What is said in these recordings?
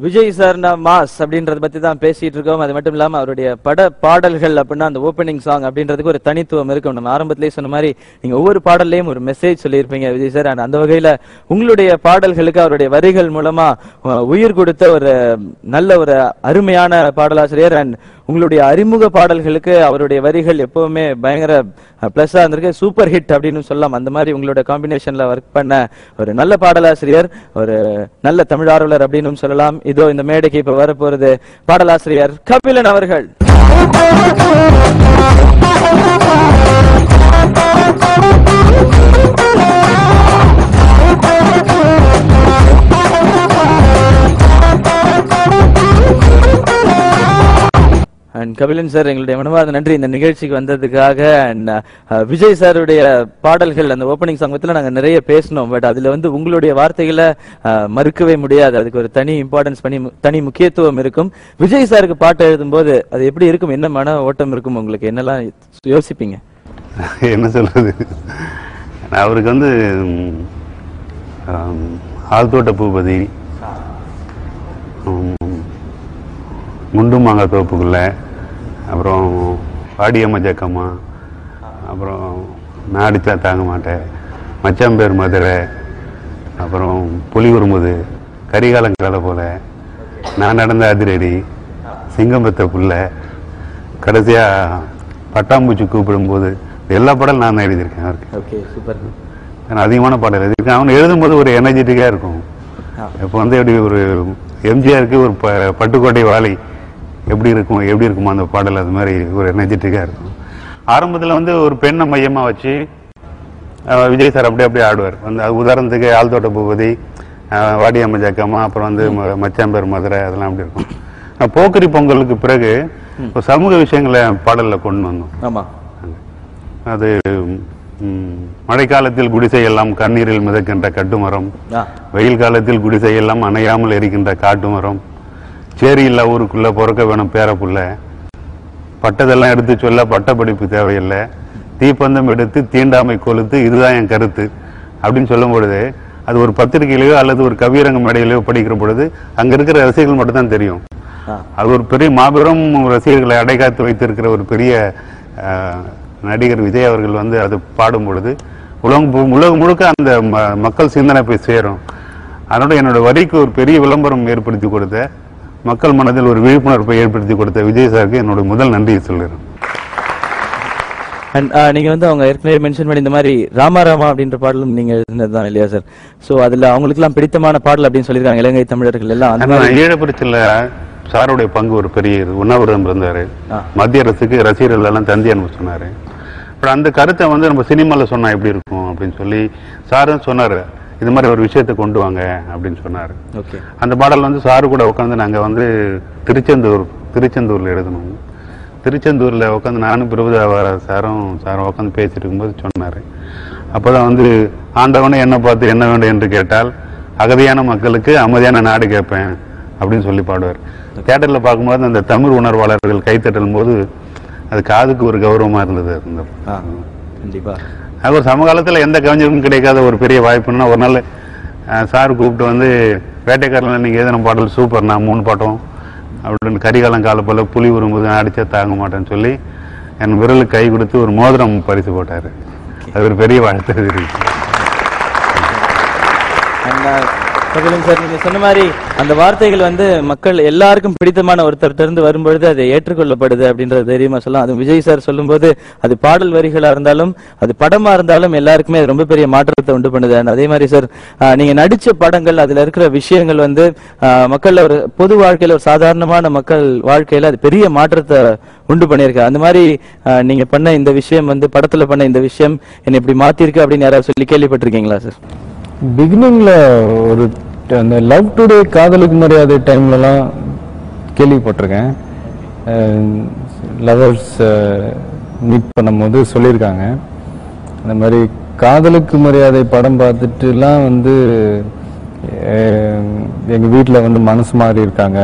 விஜய் சார்னா மாஸ் அப்படின்றத பத்தி தான் பேசிட்டு இருக்கோம் அது மட்டும் இல்லாம அவருடைய பட பாடல்கள் அப்படின்னா அந்த ஓப்பனிங் சாங் அப்படின்றதுக்கு ஒரு தனித்துவம் இருக்கும் நம்ம ஆரம்பத்திலேயே சொன்ன மாதிரி நீங்க ஒவ்வொரு பாடல்லையும் ஒரு மெசேஜ் சொல்லியிருப்பீங்க விஜய் சார் and அந்த வகையில உங்களுடைய பாடல்களுக்கு அவருடைய வரிகள் மூலமா அஹ், உயிர் கொடுத்த ஒரு நல்ல ஒரு அருமையான பாடலாசிரியர் அண்ட் உங்களுடைய அறிமுக பாடல்களுக்கு அவருடைய வரிகள் எப்பவுமே பயங்கர பிளஸ்ஸா இருந்திருக்கு சூப்பர் ஹிட் அப்படின்னு சொல்லலாம் அந்த மாதிரி உங்களோட காம்பினேஷன்ல ஒர்க் பண்ண ஒரு நல்ல பாடலாசிரியர் ஒரு நல்ல தமிழ் ஆர்வலர் அப்படின்னு சொல்லலாம் இதோ இந்த மேடைக்கு இப்ப வரப்போறது பாடலாசிரியர் கபிலன் அவர்கள் அண்ட் கபிலன் சார் எங்களுடைய மனமார்ந்த நன்றி இந்த நிகழ்ச்சிக்கு வந்ததுக்காக அண்ட் விஜய் சாருடைய பாடல்கள் அந்த ஓப்பனிங் சங்கத்துல நாங்க நிறைய பேசினோம் பட் அதுல வந்து உங்களுடைய வார்த்தைகளை அஹ், மறுக்கவே முடியாது அதுக்கு ஒரு தனி இம்பார்ட்டன்ஸ் பண்ணி தனி முக்கியத்துவம் இருக்கும் விஜய் சாருக்கு பாட்டு எழுதும்போது அது எப்படி இருக்கும் என்ன மன ஓட்டம் இருக்கும் உங்களுக்கு என்னெல்லாம் யோசிப்பீங்க என்ன சொல்றது அவருக்கு வந்து ம், ஆம், ஆழ்தோட்ட பூபதி ம், குண்டு மாங்காய் தோப்புக்குள்ள அப்புறம் வாடியம்மா ஜக்கம்மா அப்புறம் நாடிச்சா தாங்க மாட்டேன் மச்சாம்பேர் மதுரை அப்புறம் புலி உருமுது கரிகாலங்கால போல நான் நடந்த அதிரடி சிங்கம் பெத்த புள்ள கடைசியா பட்டாம்பூச்சி கூப்பிடும்போது எல்லா பாடலும் நான் தான் எழுதியிருக்கேன் அவருக்கு ஓகே சூப்பர் நான் அதிகமான பாடல் எழுதியிருக்கேன் அவன் எழுதும்போது ஒரு எனர்ஜெட்டிக்காக இருக்கும் இப்போ வந்து எப்படி ஒரு எம்ஜிஆருக்கு ஒரு ப பட்டுக்கோட்டை வாழை எப்படி இருக்கும் எப்படி இருக்குமோ அந்த பாடல் அது மாதிரி ஒரு எனர்ஜெட்டிக்காக இருக்கும் ஆரம்பத்தில் வந்து ஒரு பெண்ணை மையமாக வச்சு அஹ், விஜய் சார் அப்படியே அப்படியே ஆடுவார் வந்து அது உதாரணத்துக்கு ஆழ்தோட்ட பூபதி அஹ், வாடியம்ம ஜக்கம்மா அப்புறம் வந்து ம- மச்சாம்பேர் மதுரை அதெல்லாம் அப்படி இருக்கும் ஆனா, போக்கிரி பொங்கலுக்கு பிறகு ஒரு சமூக விஷயங்களை பாடலில் கொண்டு வந்தோம் ஆமா அது ம், மழைக்காலத்தில் குடிசை எல்லாம் கண்ணீரில் மிதக்கின்ற கட்டுமரம் ஆ வெயில் காலத்தில் குடிசை எல்லாம் அணையாமல் எரிக்கின்ற காட்டு மரம் சேரி இல்ல ஊருக்குள்ள பிறக்க வேணும் பேரப்புள்ள பட்டதெல்லாம் எடுத்து சொல்ல பட்டப்படிப்பு தேவையில்லை தீப்பந்தம் எடுத்து தீண்டாமை கொளுத்து இதுதான் என் கருத்து அப்படின்னு சொல்லும் பொழுது அது ஒரு பத்திரிகையிலேயோ அல்லது ஒரு கவியரங்க மேடையிலேயோ படிக்கிற பொழுது அங்க இருக்கிற ரசிகர்கள் மட்டும்தான் தெரியும் ஆ அது ஒரு பெரிய மாபெரும் ரசிகர்களை அடைகாத்து வைத்திருக்கிற ஒரு பெரிய அஹ், நடிகர் விஜய் அவர்கள் வந்து அது பாடும் பொழுது உலகம் பு- உலகம் முழுக்க அந்த ம- மக்கள் சிந்தனை போய் சேரும் அதனோட என்னோட வரிக்கு ஒரு பெரிய விளம்பரம் ஏற்படுத்தி கொடுத்த மக்கள் மனதில் ஒரு விழிப்புணர்வை ஏற்படுத்தி கொடுத்த விஜய் சாருக்கு என்னோட முதல் நன்றியை சொல்கிறேன் அண்ட் நீங்க வந்து அவங்க ஏற்கனவே மென்ஷன் பண்ணி இந்த மாதிரி ராமா ராமா அப்படின்ற பாடலும் நீங்க எழுதினதுதான் இல்லையா சார் சோ அதுல அவங்களுக்கு எல்லாம் பிடித்தமான பாடல் அப்படின்னு சொல்லியிருக்காங்க இலங்கை தமிழர்கள் எல்லாம் அந்த ஆனா ஈழப்பிரச்சில் சாருடைய பங்கு ஒரு பெரிய இது. உண்ணாவிரதம் இருந்தாரு ஆ. மத்திய அரசுக்கு ரசிகர்கள் எல்லாம் தந்தி அனுப்ப சொன்னாரு அப்புறம் அந்த கருத்தை வந்து நம்ம சினிமால சொன்னா எப்படி இருக்கும் அப்படின்னு சொல்லி சாரும் சொன்னாரு இது மாதிரி ஒரு விஷயத்தை கொண்டு வாங்க அப்படின்னு சொன்னாரு ஓகே அந்த பாடல் வந்து சாரு கூட உட்காந்து நாங்க வந்து திருச்செந்தூர் திருச்செந்தூர்ல எழுதணும் திருச்செந்தூர்ல உட்காந்து நானும் பிரபுதாவார சாரும் சாரும் உட்காந்து பேசிட்டு இருக்கும்போது சொன்னாரு அப்பதான் வந்து ஆண்டவனே என்ன பார்த்து என்ன வேண்டும் என்று கேட்டால் அகதியான மக்களுக்கு அமைதியான நாடு கேட்பேன் அப்படின்னு சொல்லி பாடுவார் தியேட்டர்ல பார்க்கும்போது அந்த தமிழ் உணர்வாளர்கள் கைத்தட்டலும் போது அது காதுக்கு ஒரு கௌரவமா இருந்தது அந்த ஆ கண்டிப்பா அது ஒரு சமகாலத்தில் எந்த கவிஞருக்கும் கிடைக்காத ஒரு பெரிய வாய்ப்புன்னா ஒரு நாள் அஹ், சார் கூப்பிட்டு வந்து வேட்டைக்காரனில் நீங்கள் எழுதின பாடல் சூப்பர் நான் மூணு பாட்டம் அப்படின்னு கரிகாலம் கால போல புலி வரும்போது அடிச்சா தாங்க மாட்டேன்னு சொல்லி என் விரலுக்கு கை கொடுத்து ஒரு மோதிரம் பரிசு போட்டார் அது ஒரு பெரிய வாழ்த்து இருக்கு And, uh, கபிலன் சார் நீங்க சொன்ன மாதிரி அந்த வார்த்தைகள் வந்து மக்கள் எல்லாருக்கும் பிடித்தமான ஒருத்தர் இருந்து வரும்பொழுது அது ஏற்றுக்கொள்ளப்படுது அப்படின்றது தைரியமா சொல்லலாம் அது விஜய் சார் சொல்லும்போது அது பாடல் வரிகளா இருந்தாலும் அது படமா இருந்தாலும் எல்லாருக்குமே அது ரொம்ப பெரிய மாற்றத்தை உண்டு பண்ணுது And அதே மாதிரி சார் நீங்க நடிச்ச படங்கள் அதுல இருக்கிற விஷயங்கள் வந்து ஆஹ், மக்கள்ல ஒரு பொது வாழ்க்கையில ஒரு சாதாரணமான மக்கள் வாழ்க்கையில அது பெரிய மாற்றத்தை உண்டு பண்ணியிருக்கு அந்த மாதிரி ஆஹ், நீங்க பண்ண இந்த விஷயம் வந்து படத்துல பண்ண இந்த விஷயம் என்னை இப்படி மாத்திருக்கு அப்படின்னு யாராவது சொல்லி கேள்விப்பட்டிருக்கீங்களா சார் பிகினிங்ல ஒரு ட- அந்த லவ் டுடே காதலுக்கு மரியாதை டைம்லலாம் கேள்விப்பட்டிருக்கேன் லவர்ஸ் மீட் பண்ணும்போது சொல்லியிருக்காங்க அந்த மாதிரி காதலுக்கு மரியாதை படம் பார்த்துட்டுலாம் வந்து அஹ், எங்க வீட்டில் வந்து மனசு மாறி இருக்காங்க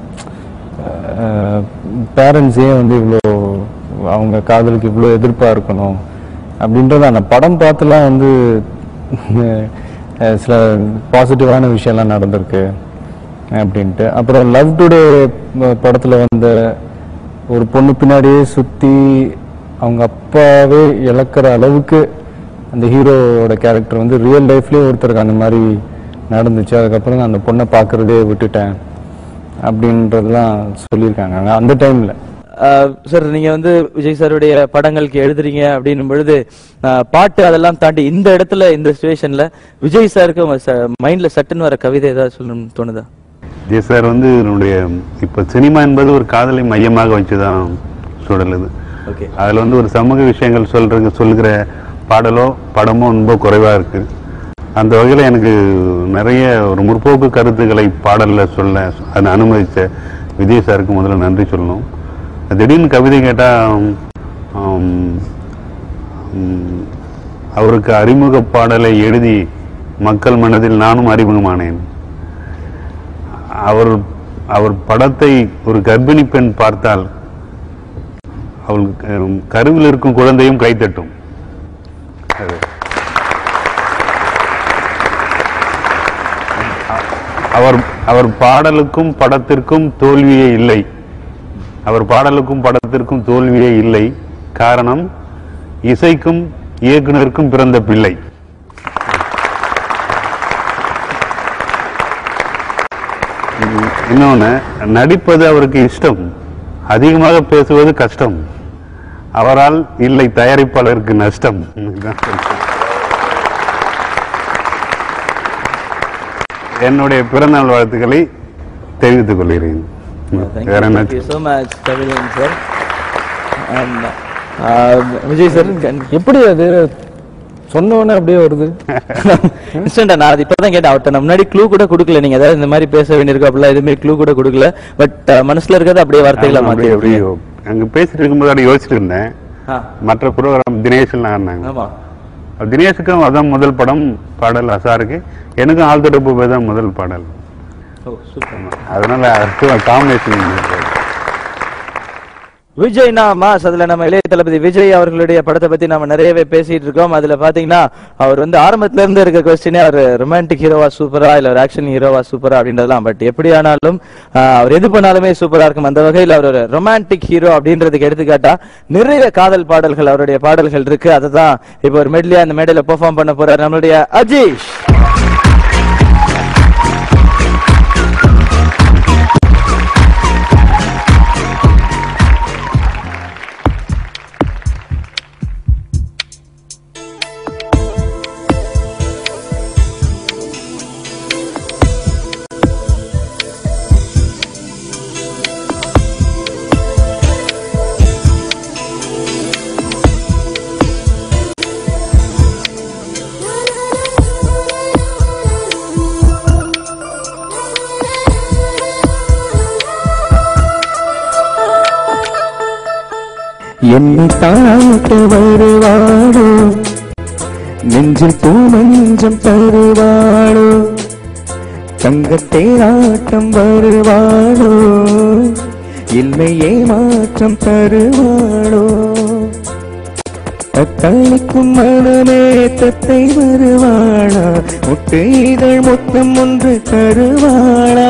பேரண்ட்ஸே வந்து இவ்வளோ அவங்க காதலுக்கு இவ்வளோ எதிர்ப்பாக இருக்கணும் அப்படின்றத அந்த படம் பார்த்துலாம் வந்து அஹ், சில பாசிட்டிவான விஷயம்லாம் நடந்திருக்கு அப்படின்ட்டு அப்புறம் லவ் டுடே படத்துல வந்த ஒரு பொண்ணு பின்னாடியே சுத்தி அவங்க அப்பாவே இழக்கிற அளவுக்கு அந்த ஹீரோவோட கேரக்டர் வந்து ரியல் லைஃப்லயே ஒருத்தருக்கு அந்த மாதிரி நடந்துச்சு அதுக்கப்புறம் நான் அந்த பொண்ணை பார்க்கறதே விட்டுட்டேன் அப்படின்றதெல்லாம் சொல்லியிருக்காங்க ஆனா அந்த டைம்ல சார் நீங்க வந்து விஜய் சாருடைய படங்களுக்கு எழுதுறீங்க அப்படின்னும் பொழுது ஆஹ், பாட்டு அதெல்லாம் தாண்டி இந்த இடத்துல இந்த சுச்சுவேஷன்ல விஜய் சாருக்கு உங்க மைண்ட்ல சட்டுன்னு வர கவிதை ஏதாவது சொல்லணும்னு தோணுதா ஜே சார் வந்து என்னுடைய இப்போ சினிமா என்பது ஒரு காதலை மையமாக வச்சு தான் சுடலுது ஓகே அதில் வந்து ஒரு சமூக விஷயங்கள் சொல்றது சொல்கிற பாடலோ படமோ ரொம்ப குறைவாக இருக்கு அந்த வகையில் எனக்கு நிறைய ஒரு முற்போக்கு கருத்துக்களை பாடலில் சொல்ல அதை அனுமதித்த விஜய் சாருக்கு முதல்ல நன்றி சொல்லணும் திடீர்னு கவிதை கேட்டால் அவருக்கு அறிமுக பாடலை எழுதி மக்கள் மனதில் நானும் அறிமுகமானேன் அவர் அவர் படத்தை ஒரு கர்ப்பிணி பெண் பார்த்தால் அவள் க- கருவில் இருக்கும் குழந்தையும் கைத்தட்டும் அது. அவர் அவர் பாடலுக்கும் படத்திற்கும் தோல்வியே இல்லை அவர் பாடலுக்கும் படத்திற்கும் தோல்வியே இல்லை காரணம் இசைக்கும் இயக்குனருக்கும் பிறந்த பிள்ளை இன்னொன்னு நடிப்பது அவருக்கு இஷ்டம் அதிகமாக பேசுவது கஷ்டம் அவரால் இல்லை தயாரிப்பாளருக்கு நஷ்டம் இதுதான் சொல்றேன். என்னுடைய பிறந்தநாள் வாழ்த்துக்களை தெரிவித்துக் கொள்கிறேன் வேற என்ன thank you so much Kavithan sir Vijay sir எப்படி அது சொன்ன உடனே அப்படியே வருது இன்ஸ்டன்டா நான் அது இப்பதான் கேட்டேன் அவர்கிட்ட நான் முன்னாடி க்ளூ கூட கொடுக்கல நீங்க ஏதாவது இந்த மாதிரி பேச வேண்டியிருக்கும் அப்படிலாம் எதுவுமே க்ளூ கூட கொடுக்கல பட் மனசுல இருக்கிறது அப்படியே வார்த்தைகளை ஆமா, மாத்தி அப்படியே அப்படியே அங்க பேசிட்டு இருக்கும்போது அப்படி யோசிச்சுட்டு இருந்தேன் ஆ, மற்ற ப்ரோக்ராம் தினேஷ்லாம் இருந்தாங்க ஆமா தினேஷுக்கும் அதான் முதல் படம் பாடல் அசாருக்கு எனக்கும் ஆள் தொடர்பு தான் முதல் பாடல் ஓ சூப்பர் அதனால காம்பினேஷன் விஜய் மாஸ் அதுல நம்ம இளைய தளபதி விஜய் அவர்களுடைய படத்தை பத்தி நம்ம நிறையவே பேசிட்டு இருக்கோம் அதுல பாத்தீங்கன்னா அவர் வந்து ஆரம்பத்துல இருந்து இருக்க கொஸ்டினே அவர் ரொமான்டிக் ஹீரோவா சூப்பரா இல்ல ஒரு ஆக்ஷன் ஹீரோவா சூப்பரா அப்படின்றதெல்லாம் பட் எப்படி ஆனாலும் ஆஹ், அவர் எது பண்ணாலுமே சூப்பரா இருக்கும் அந்த வகையில் அவர் ஒரு ரொமான்டிக் ஹீரோ அப்படின்றதுக்கு எடுத்துக்காட்டா நிறைய காதல் பாடல்கள் அவருடைய பாடல்கள் இருக்கு அதை தான் இப்போ ஒரு மெட்லியா அந்த மேடையில பெர்ஃபார்ம் பண்ண போறார் நம்மளுடைய அஜீஷ் என்னை தாழ்த்த வருவாளோ நெஞ்சில் பூமஞ்சம் தருவாளோ தங்கத்தேராட்டம் வருவாளோ இல்லை ஏமாற்றம் தருவாளோ தத்தளிக்கும் மனமே தத்தை வருவாளா முட்டு இதழ் மொத்தம் ஒன்று தருவாளா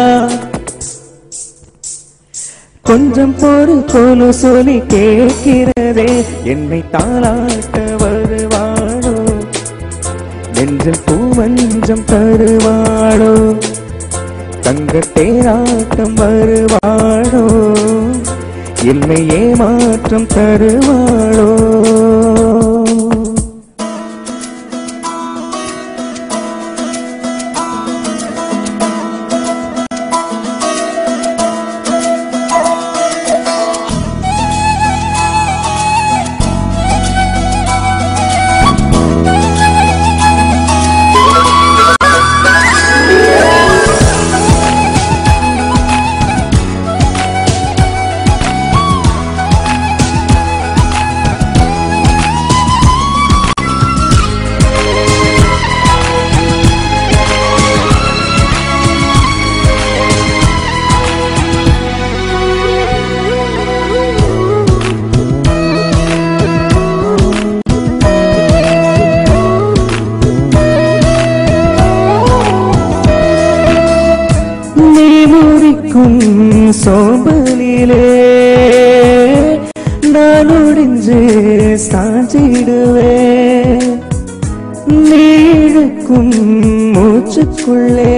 கொஞ்சம் பொறு போல சொல்லி கேட்கிறதே என்னை தாளாட்ட வருவாளோ நெஞ்சில் பூவஞ்சம் தருவாளோ தங்க தேராட்டம் வருவாளோ இல்லை ஏமாற்றம் தருவாளோ இருக்கும் சோம்பலிலே நான் ஒடிஞ்சு சாஞ்சிடுவேன் நீழுக்கும் மூச்சுக்குள்ளே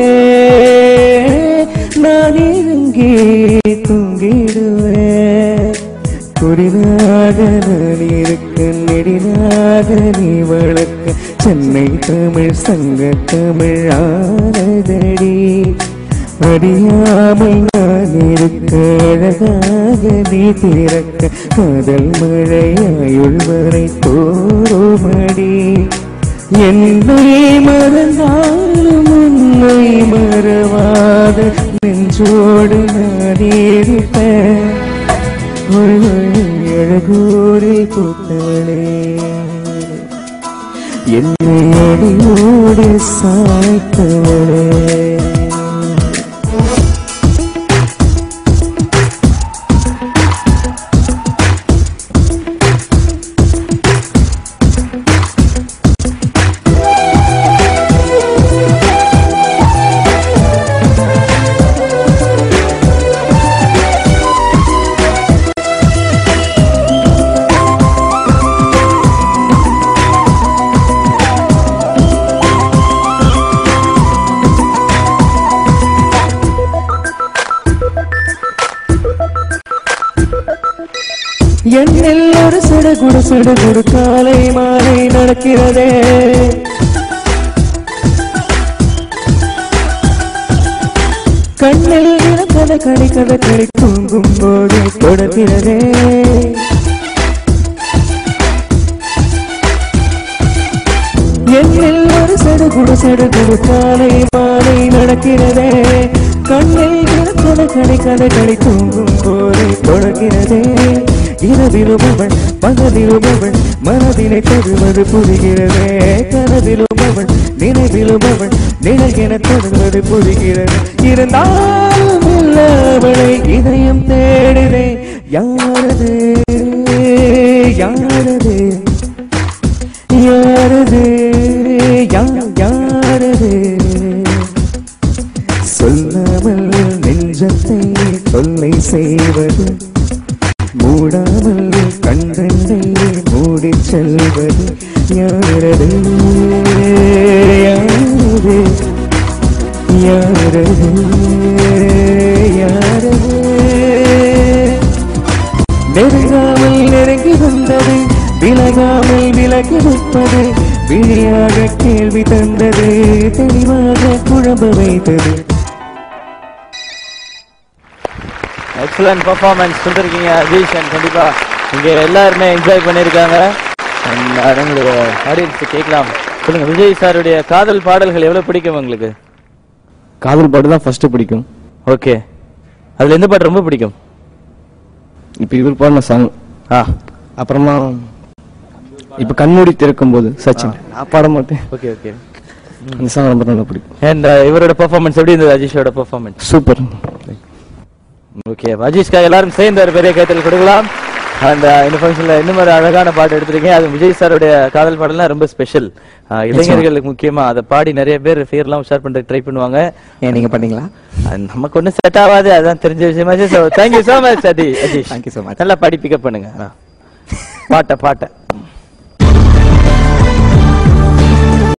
நான் இறங்கி தூங்கிடுவேன் குடினாக நான் இருக்க நெடினாக நீ வளர்க்க சென்னை தமிழ் சங்க தமிழ் ஆனதடி அறியாமல் நான் இருக்க அழகாக நீ திறக்க காதல் மழையாயுள் வரை தோறுமடி என்னை மறந்தாலும் உன்னை மறவாத நெஞ்சோடு நான் இருப்பேன் ஒரு அழகூரில் பூத்தவளே என்னை அடியோடு சாய்த்தவளே என்னில் ஒரு சடகுடு சடகுடு காலை மாலை நடக்கிறதே கண்ணில் கதை கடி கதை கடி தூங்கும் போது தொடர்கிறதே என்னில் ஒரு சடுகுடு சடுகுடு காலை மாலை நடக்கிறதே கண்ணில் கதை கடி கதை கடி தூங்கும் போது தொடர்கிறதே இரவிலும் அவள் பகலிலும் அவள் மனதினை தருவது புரிகிறதே கனவிலும் அவள் நினைவிலும் அவள் நிழல் என தருவது புரிகிறது இருந்தாலும் இல்ல அவளை இதயம் தேடுதே யாரது யாரது யாரது யா- யாரது சொல்லாமல் நெஞ்சத்தை தொல்லை செய்வது மூடாமல் கண்களை மூடிச் செல்வது யாரது யாரது யாரது யாரது நெருங்காமல் நெருங்கி வந்தது விலகாமல் விலகி வைப்பது விழியாக கேள்வி தந்தது தெளிவாக குழம்ப வைத்தது எக்ஸலன்ட் பர்ஃபார்மன்ஸ் கொடுத்துருக்கீங்க அஜீஷன் கண்டிப்பா இங்க எல்லாருமே என்ஜாய் பண்ணியிருக்காங்க And, uh, நம்மளுடைய ஆடியன்ஸ் கேட்கலாம் சொல்லுங்க விஜய் சாருடைய காதல் பாடல்கள் எவ்வளவு பிடிக்கும் உங்களுக்கு காதல் பாட்டு தான் ஃபர்ஸ்ட் பிடிக்கும் ஓகே அதுல எந்த பாட்டு ரொம்ப பிடிக்கும் இப்போ இவர் பாடின சாங் ஆ அப்புறமா இப்போ கண்மூடி திறக்கும் போது சச்சின் நான் பாட மாட்டேன் ஓகே ஓகே அந்த சாங் ரொம்ப நல்லா பிடிக்கும் அண்ட் இவரோட பெர்ஃபார்மன்ஸ் எப்படி இருந்தது அஜீஷோட பெர்ஃபார்மன்ஸ் சூப்பர் ஓகே அஜீஷ்காக எல்லாரும் சேர்ந்து ஒரு பெரிய கைத்தல் கொடுக்கலாம் அந்த இந்த ஃபங்க்ஷன்ல இன்னும் ஒரு அழகான பாட்டு எடுத்திருக்கீங்க அது விஜய் சாருடைய காதல் பாடல்லாம் ரொம்ப ஸ்பெஷல் இளைஞர்களுக்கு முக்கியமா அதை பாடி நிறைய பேர் ஃபேர்லாம் உஷார் பண்றதுக்கு ட்ரை பண்ணுவாங்க ஏன் நீங்க பண்ணீங்களா அது நமக்கு ஒன்றும் செட் ஆகாது அதான் தெரிஞ்ச விஷயமாச்சு ஸோ தேங்க்யூ ஸோ மச் அடி Ajeesh Thank you so much. நல்லா பாடி பிக்கப் பண்ணுங்க ஆ. பாட்டை பாட்டை